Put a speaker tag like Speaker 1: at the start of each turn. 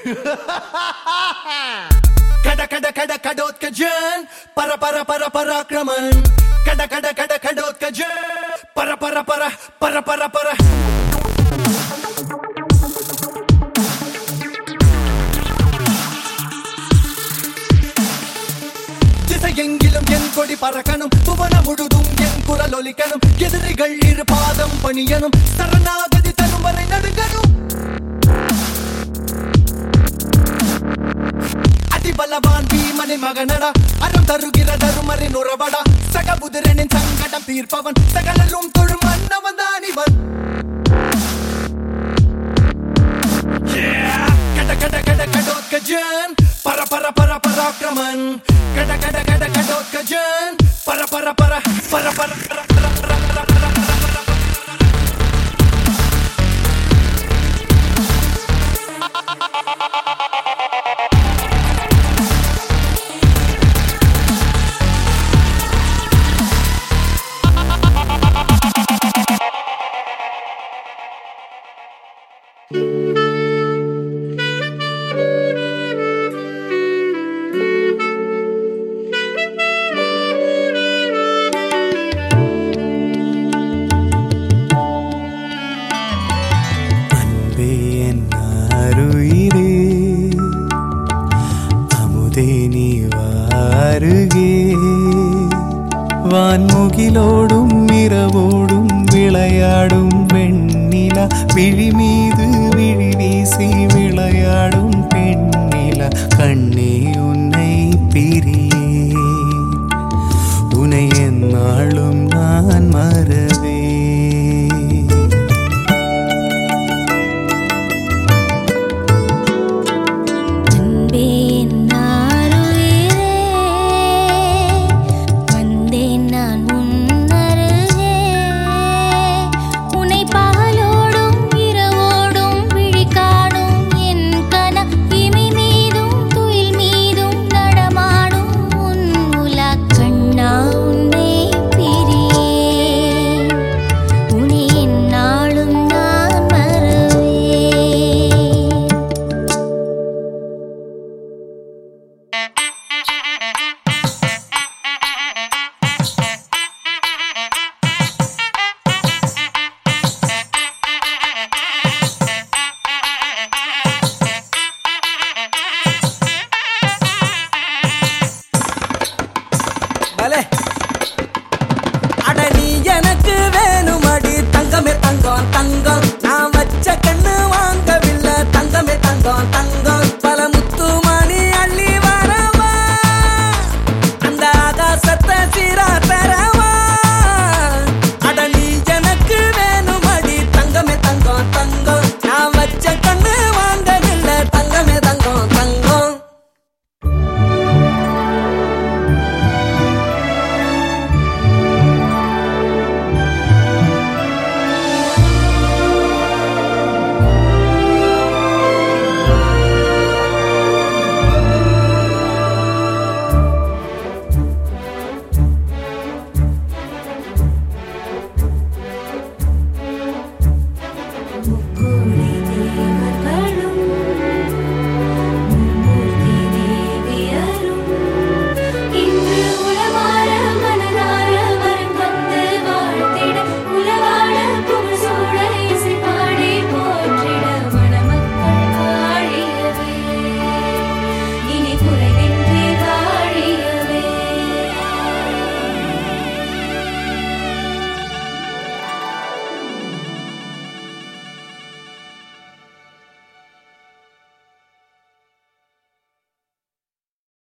Speaker 1: கட கட கட கடோத்கஜன் பர பர பர பராக்கிரமன் கட கட கட கடோத்கஜன் பர பர பர பர பர பர திசையெங்கிலும் என் கொடி பறக்கணும் புவன முழுதும் என் குரல் ஒலிக்கணும் எதிரிகள் இரு பாதம் பணியணும் சரணாகதி தரும் வரை நடுங்கணும் அதிபலவான் பீமனின் மகனடா அறம் தருகிற தருமரின் உறவடா சகபுதிரனின் சங்கடம் தீர்ப்பவன் சகலரும் தொழும் மன்னவன் தான் இவன் Yeah! கட கட கட கடோத்கஜன் பர பர பர பராக்கிரமன் கட கட கட கடோத்கஜன் பர பர பர பர பர பர பர பர பர பர பர
Speaker 2: அன்பே என் அருயிரே அமுதே நீ வாருகே வான்முகிலோடும் இரவோடும் விளையாடும் வெண்ணிலா விழி மீது விழி வீசி விளையாடும் பெண்ணிலா கண்ணே உன்னை பிரியே உனை என்னாலும் நான் மறவே
Speaker 3: அன்பே என்னாருயிரே வந்தேன் நான் உன்னருகே உன்னை பகலோடும் இரவோடும் விழி காணும் என் கன இமை மீதும் துயில் மீதும் நடமாடும் உன் உலா கண்ணா உன்னை பிரியே உன்னை என்னாலும் நான் மறவே
Speaker 4: பலே அட நீ எனக்கு வேணுமடி தங்கமே தங்கம் தங்கம் நான் வச்ச கண்ணு வாங்கவில்லை தங்கமே தங்கம் தங்கம்